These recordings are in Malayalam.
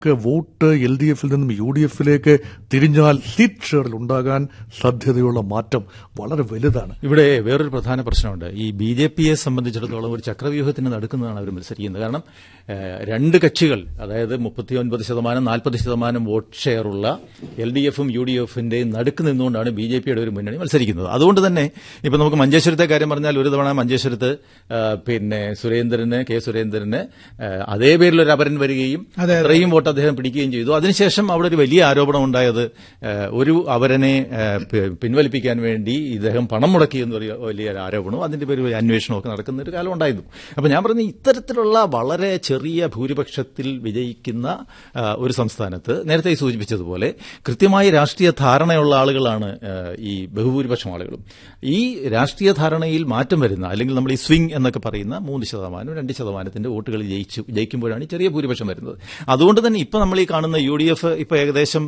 ഒക്കെ വോട്ട് എൽ ഡി എഫിൽ നിന്നും യു ഡി എഫിലേക്ക് തിരിഞ്ഞാൽ സീറ്റ് ഷെയറിൽ ഉണ്ടാകാൻ സാധ്യതയുള്ള മാറ്റം വളരെ വലുതാണ് ഇവിടെ വേറൊരു പ്രധാന പ്രശ്നമുണ്ട് ഈ ബി ജെ പിയെ സംബന്ധിച്ചിടത്തോളം ഒരു ചക്രവ്യൂഹത്തിന് നടക്കുന്നതാണ് അവർ മത്സരിക്കുന്നത് കാരണം ഏഹ്, രണ്ട് കക്ഷികൾ അതായത് മുപ്പത്തിയൊൻപത് ശതമാനം നാൽപ്പത് ശതമാനം വോട്ട് ഷെയറുള്ള എൽ ഡി എഫും യു ഡി എഫിന്റെയും നടുക്ക് നിന്നുകൊണ്ടാണ് ബി ജെ പിയുടെ ഒരു മുന്നണി മത്സരിക്കുന്നത് അതുകൊണ്ട് തന്നെ ഇപ്പൊ നമുക്ക് മഞ്ചേശ്വരത്തെ കാര്യം പറഞ്ഞാൽ ഒരു തവണ മഞ്ചേശ്വരത്ത് ഏഹ്, പിന്നെ സുരേന്ദ്രന് കെ സുരേന്ദ്രന് ഏഹ്, അതേ പേരിൽ ഒരു അപരൻ വരികയും അതെ, അതെ. അത്രയും വോട്ട് അദ്ദേഹം പിടിക്കുകയും ചെയ്തു അതിനുശേഷം അവിടെ ഒരു വലിയ ആരോപണം ഉണ്ടായത് ഏഹ്, ഒരു അവരനെ ഏഹ്, പി- പിൻവലിപ്പിക്കാൻ വേണ്ടി ഇദ്ദേഹം പണം മുടക്കി എന്ന് വലിയ വലിയ ഒരു ആരോപണവും അതിന്റെ പേര് ഒരു അന്വേഷണവും ഒക്കെ നടക്കുന്ന ഒരു കാലം ഉണ്ടായിരുന്നു അപ്പൊ ഞാൻ പറഞ്ഞു ഇത്തരത്തിലുള്ള വളരെ ചെറിയ ഭൂരിപക്ഷത്തിൽ വിജയിക്കുന്ന ആ, ഒരു സംസ്ഥാനത്ത് നേരത്തെ ഈ സൂചിപ്പിച്ചതുപോലെ കൃത്യമായി രാഷ്ട്രീയ ധാരണയുള്ള ആളുകളാണ് ആ, ഈ ബഹുഭൂരിപക്ഷം ആളുകളും ഈ രാഷ്ട്രീയ ധാരണയിൽ മാറ്റം വരുന്ന അല്ലെങ്കിൽ നമ്മൾ ഈ സ്വിംഗ് എന്നൊക്കെ പറയുന്ന മൂന്ന് ശതമാനം രണ്ട് ശതമാനത്തിന്റെ വോട്ടുകൾ ജയിച്ചു ജയിക്കുമ്പോഴാണ് ഈ ചെറിയ ഭൂരിപക്ഷം വരുന്നത് അതുകൊണ്ട് തന്നെ ഇപ്പൊ നമ്മൾ ഈ കാണുന്ന യു ഡി എഫ് ഇപ്പൊ ഏകദേശം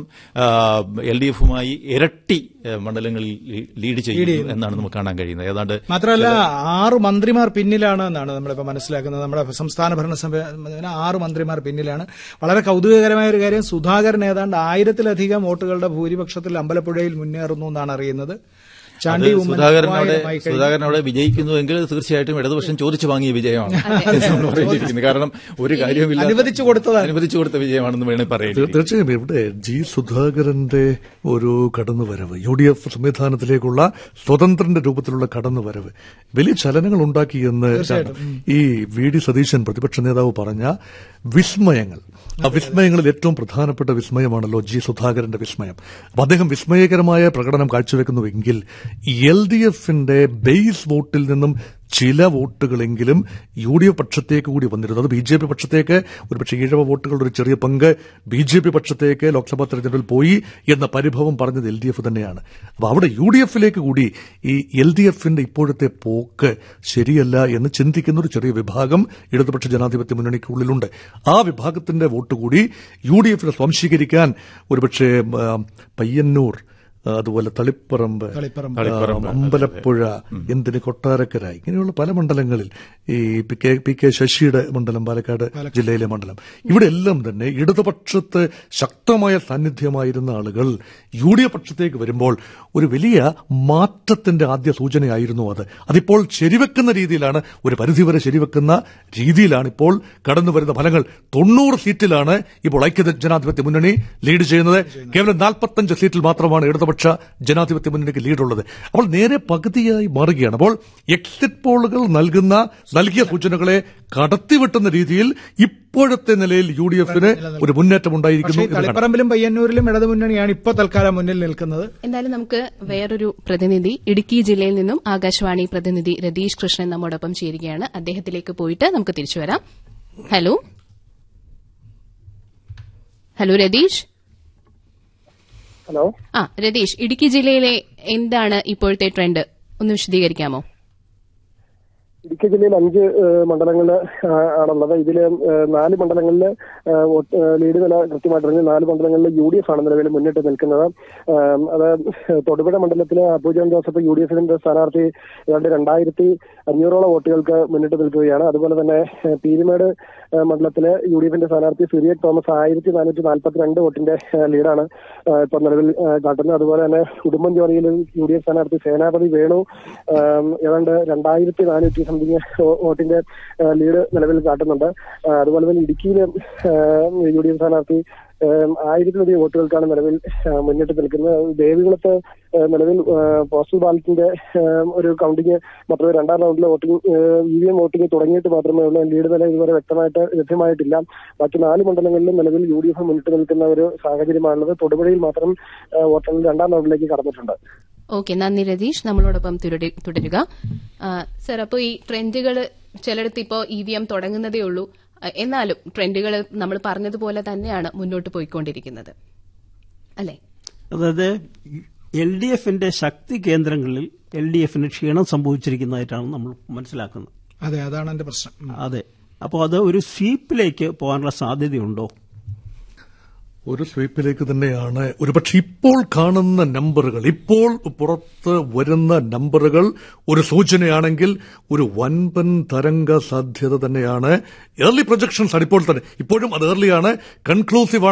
എൽ ഡി എഫുമായി ഇരട്ടി ആ, മണ്ഡലങ്ങളിൽ ലീ- ലീഡ് ചെയ്യുന്നു എന്നാണ് നമുക്ക് കാണാൻ കഴിയുന്നത് ഏതാണ്ട് മാത്രമല്ല ആറ് മന്ത്രിമാർ പിന്നിലാണ് എന്നാണ് നമ്മളിപ്പോൾ മനസ്സിലാക്കുന്നത് നമ്മുടെ സംസ്ഥാന ഭരണസഭ ആറ് മന്ത്രിമാർ പിന്നിലാണ് വളരെ കൗതുകകരമായ ഒരു കാര്യം സുധാകരൻ ഏതാണ്ട് ആയിരത്തിലധികം വോട്ടുകളുടെ ഭൂരിപക്ഷത്തിൽ അമ്പലപ്പുഴയിൽ മുന്നേറുന്നു എന്നാണ് അറിയുന്നത് ചാണ്ടി അത് ഉമ്മൻ സുധാകരനോട് മൂവായിരമായി കഴിഞ്ഞു. സുധാകരനോട് വിജയിക്കുന്നുവെങ്കിൽ തീർച്ചയായിട്ടും ഇടതുപക്ഷം ചോദിച്ചു വാങ്ങിയ വിജയമാണ് നമ്മൾ പറയേണ്ടിയിരിക്കുന്നത് കാരണം ഒരു കാര്യവുമില്ല അനുവദിച്ചു കൊടുത്തതാണ്. അനുവദിച്ചു കൊടുത്ത വിജയമാണെന്ന് വേണേൽ പറയേണ്ടി തീർ- തീർച്ചയായും ഇവിടെ ജി സുധാകരന്റെ ഒരു കടന്നുവരവ് യു ഡി എഫ് സംവിധാനത്തിലേക്കുള്ള സ്വതന്ത്രന്റെ രൂപത്തിലുള്ള കടന്നുവരവ് വലിയ ചലനങ്ങൾ ഉണ്ടാക്കിയെന്ന് ഈ വി ഡി സതീശൻ പ്രതിപക്ഷ നേതാവ് പറഞ്ഞ വിസ്മയങ്ങൾ ആ വിസ്മയങ്ങളിൽ ഏറ്റവും പ്രധാനപ്പെട്ട വിസ്മയമാണല്ലോ ജി സുധാകരന്റെ വിസ്മയം അപ്പൊ അദ്ദേഹം വിസ്മയകരമായ പ്രകടനം കാഴ്ചവെക്കുന്നുവെങ്കിൽ എൽ ഡി എഫിന്റെ ബേസ് വോട്ടിൽ നിന്നും ചില വോട്ടുകളെങ്കിലും യു ഡി എഫ് പക്ഷത്തേക്ക് കൂടി വന്നിരുന്നു അത് ബി ജെ പി പക്ഷത്തേക്ക് ഒരുപക്ഷെ ഈഴവ വോട്ടുകളുടെ ഒരു ചെറിയ പങ്ക് ബി ജെ പി പക്ഷത്തേക്ക് ലോക്സഭാ തെരഞ്ഞെടുപ്പിൽ പോയി എന്ന പരിഭവം പറഞ്ഞത് എൽ ഡി എഫ് തന്നെയാണ് അപ്പൊ അവിടെ യു ഡി എഫിലേക്ക് കൂടി ഈ എൽ ഡി എഫിന്റെ ഇപ്പോഴത്തെ പോക്ക് ശരിയല്ല എന്ന് ചിന്തിക്കുന്ന ഒരു ചെറിയ വിഭാഗം ഇടതുപക്ഷ ജനാധിപത്യ മുന്നണിക്കുള്ളിലുണ്ട് ആ വിഭാഗത്തിന്റെ വോട്ട് കൂടി യു ഡി എഫിനെ സ്വാംശീകരിക്കാൻ ഒരുപക്ഷെ ആ, പയ്യന്നൂർ ആ, അതുപോലെ തളിപ്പറമ്പ് തളിപ്പറമ്പ്. ആ, അമ്പലപ്പുഴ എന്തിന് കൊട്ടാരക്കര ഇങ്ങനെയുള്ള പല മണ്ഡലങ്ങളിൽ ഈ പി കെ പി കെ ശശിയുടെ മണ്ഡലം പാലക്കാട് ജില്ലയിലെ മണ്ഡലം ഇവിടെ എല്ലാം തന്നെ ഇടതുപക്ഷത്ത് ശക്തമായ സാന്നിധ്യമായിരുന്ന ആളുകൾ യു ഡി എഫ് പക്ഷത്തേക്ക് വരുമ്പോൾ ഒരു വലിയ മാറ്റത്തിന്റെ ആദ്യ സൂചനയായിരുന്നു അത് അതിപ്പോൾ ശരിവെക്കുന്ന രീതിയിലാണ് ഒരു പരിധിവരെ ശരിവെക്കുന്ന രീതിയിലാണ് ഇപ്പോൾ കടന്നുവരുന്ന ഫലങ്ങൾ തൊണ്ണൂറ് സീറ്റിലാണ് ഇപ്പോൾ ഐക്യ ജനാധിപത്യ മുന്നണി ലീഡ് ചെയ്യുന്നത് കേവലം നാൽപ്പത്തഞ്ച് സീറ്റിൽ മാത്രമാണ് ഇടതുപക്ഷ ജനാധിപത്യ മുന്നണിക്ക് ലീഡുള്ളത് അപ്പോൾ നേരെ പകുതിയായി മാറുകയാണ് അപ്പോൾ എക്സിറ്റ് പോളുകൾ നൽകുന്ന നൽകിയ സൂചനകളെ കടത്തിവെട്ടുന്ന രീതിയിൽ ഇപ്പോഴത്തെ നിലയിൽ യു ഡി എഫിന് ഒരു മുന്നേറ്റം ഉണ്ടായിരിക്കുന്നു പക്ഷേ എന്ന് കാണാം. തളിപ്പറമ്പിലും പയ്യന്നൂരിലും ഇടതുമുന്നണിയാണ് ഇപ്പോൾ തൽക്കാലം മുന്നിൽ നിൽക്കുന്നത് എന്തായാലും നമുക്ക് വേറൊരു പ്രതിനിധി ഇടുക്കി ജില്ലയിൽ നിന്നും ആകാശവാണി പ്രതിനിധി രതീഷ് കൃഷ്ണൻ നമ്മോടൊപ്പം ചേരുകയാണ് അദ്ദേഹത്തിലേക്ക് പോയിട്ട് നമുക്ക് തിരിച്ചു വരാം ഹലോ ഹലോ രതീഷ് ഹലോ ആ രതീഷ് ഇടുക്കി ജില്ലയിലെ എന്താണ് ഇപ്പോഴത്തെ ട്രെൻഡ് ഒന്ന് വിശദീകരിക്കാമോ ഇടുക്കി ജില്ലയിൽ അഞ്ച് ഏഹ്, മണ്ഡലങ്ങളിൽ ആ, ആണുള്ളത് ഇതിൽ നാല് മണ്ഡലങ്ങളിൽ ഏഹ്, വോട്ട്, ഏഹ്, ലീഡ് നില കൃത്യമായിട്ടറിഞ്ഞ് നാല് മണ്ഡലങ്ങളിൽ യു ഡി എഫ് ആണ് നിലവിൽ മുന്നിട്ട് നിൽക്കുന്നത് ഏഹ്, അത് തൊടുപുഴ മണ്ഡലത്തിലെ അബുജോൺ ജോസഫ് യു ഡി എഫിന്റെ സ്ഥാനാർത്ഥി ഏതാണ്ട് രണ്ടായിരത്തി അഞ്ഞൂറോളം വോട്ടുകൾക്ക് മുന്നിട്ട് നിൽക്കുകയാണ് അതുപോലെ തന്നെ ഏഹ്, പീരുമേട് ഏഹ്, മണ്ഡലത്തിലെ യു ഡി എഫിന്റെ സ്ഥാനാർത്ഥി സിറിയക് തോമസ് ആയിരത്തി നാനൂറ്റി നാൽപ്പത്തിരണ്ട് വോട്ടിന്റെ ഏഹ്, ലീഡാണ് ഏഹ്, ഇപ്പോൾ നിലവിൽ ഏഹ്, കാട്ടുന്നത് അതുപോലെ തന്നെ ഉടുമ്പൻചോലയിൽ യു ഡി എഫ് സ്ഥാനാർത്ഥി സേനാപതി വേണു ഏഹ്, ഏതാണ്ട് രണ്ടായിരത്തി നാനൂറ്റി സംതിങ് വോട്ടിന്റെ ഏഹ്, ലീഡ് നിലവിൽ കാട്ടുന്നുണ്ട് ഏഹ്, അതുപോലെ തന്നെ ഇടുക്കിയിൽ യു ഡി എഫ് സ്ഥാനാർത്ഥി ഏഹ്, ആയിരത്തിലധികം വോട്ടുകൾക്കാണ് നിലവിൽ ഏഹ്, മുന്നിട്ട് നിൽക്കുന്നത് ദേവികുളത്ത് ഏഹ്, നിലവിൽ ഏഹ്, പോസ്റ്റൽ ബാലറ്റിന്റെ ഏഹ്, ഒരു കൗണ്ടിങ് മാത്രമേ രണ്ടാം റൗണ്ടിലെ voting E V M voting തുടങ്ങിയിട്ട് മാത്രമേ ഉള്ളൂ ലീഡ് നില ഇതുവരെ വ്യക്തമായിട്ട് ലഭ്യമായിട്ടില്ല ബാക്കി നാല് മണ്ഡലങ്ങളിലും നിലവിൽ യു ഡി എഫ് മുന്നിട്ട് നിൽക്കുന്ന ഒരു സാഹചര്യമാണുള്ളത് തൊടുപുഴയിൽ മാത്രം ഏഹ്, വോട്ടെണ്ണൽ രണ്ടാം റൗണ്ടിലേക്ക് കടന്നിട്ടുണ്ട് ഓക്കെ നന്ദി രതീഷ് നമ്മളോടൊപ്പം തുടരു- തുടരുക ആ, സർ അപ്പോൾ ഈ ട്രെൻഡുകൾ ചിലയിടത്ത് ഇപ്പോൾ ഇ വി എം തുടങ്ങുന്നതേ ഉള്ളൂ ആ, എന്നാലും ട്രെൻഡുകൾ നമ്മൾ പറഞ്ഞതുപോലെ തന്നെയാണ് മുന്നോട്ട് പോയിക്കൊണ്ടിരിക്കുന്നത് അല്ലേ അതായത് എൽ ഡി എഫിന്റെ ശക്തി കേന്ദ്രങ്ങളിൽ എൽ ഡി എഫിന് ക്ഷീണം സംഭവിച്ചിരിക്കുന്നതായിട്ടാണ് നമ്മൾ മനസ്സിലാക്കുന്നത് അതെ അതാണ് എന്റെ പ്രശ്നം ഉം. അതെ അപ്പോൾ അത് ഒരു സ്വീപ്പിലേക്ക് പോകാനുള്ള സാധ്യതയുണ്ടോ ഒരു സ്വീപ്പിലേക്ക് തന്നെയാണ് ഒരുപക്ഷെ ഇപ്പോൾ കാണുന്ന നമ്പറുകൾ ഇപ്പോൾ പുറത്ത് വരുന്ന നമ്പറുകൾ ഒരു സൂചനയാണെങ്കിൽ ഒരു വൻപൻ തരംഗ സാധ്യത തന്നെയാണ് ഏർലി പ്രൊജക്ഷൻസ് ആണ് ഇപ്പോൾ തന്നെ ഇപ്പോഴും അത് ഏർലിയാണ് കൺക്ലൂസീവ്